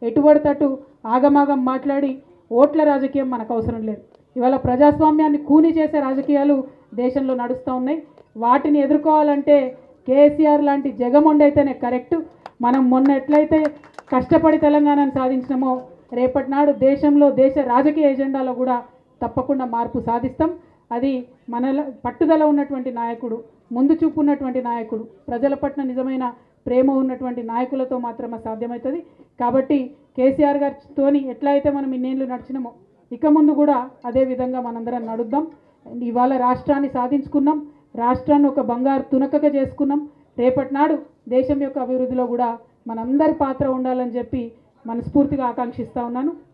ఎటుబడితట్టు ఆగమాగం మాట్లాడి ఓట్ల రాజకీయం మనకు అవసరం లేదు ఇవాళ ప్రజాస్వామ్యాన్ని కూని చేసే రాజకీయాలు దేశంలో నడుస్తూ ఉన్నాయి వాటిని ఎదుర్కోవాలంటే కేసీఆర్ లాంటి జగముండైతేనే కరెక్ట్ మనం మొన్న ఎట్లయితే కష్టపడి తెలంగాణను సాధించినామో రేపటి నాడు దేశంలో దేశ రాజకీయ ఎజెండాలో కూడా తప్పకుండా మార్పు సాధిస్తాం అది మన పట్టుదల ఉన్నటువంటి నాయకుడు ముందు చూపు ఉన్నటువంటి నాయకుడు ప్రజల పట్ల నిజమైన ప్రేమ ఉన్నటువంటి నాయకులతో మాత్రమే సాధ్యమవుతుంది కాబట్టి కేసీఆర్ గారితోని ఎట్లా అయితే మనం ఇన్నేళ్ళు నడిచినామో ఇక ముందు కూడా అదే విధంగా మనందరం నడుద్దాం అండ్ ఇవాళ రాష్ట్రాన్ని సాధించుకున్నాం రాష్ట్రాన్ని ఒక బంగారు తునకగా చేసుకున్నాం రేపటి నాడు దేశం యొక్క అభివృద్ధిలో కూడా మనందరి పాత్ర ఉండాలని చెప్పి మనస్ఫూర్తిగా ఆకాంక్షిస్తా ఉన్నాను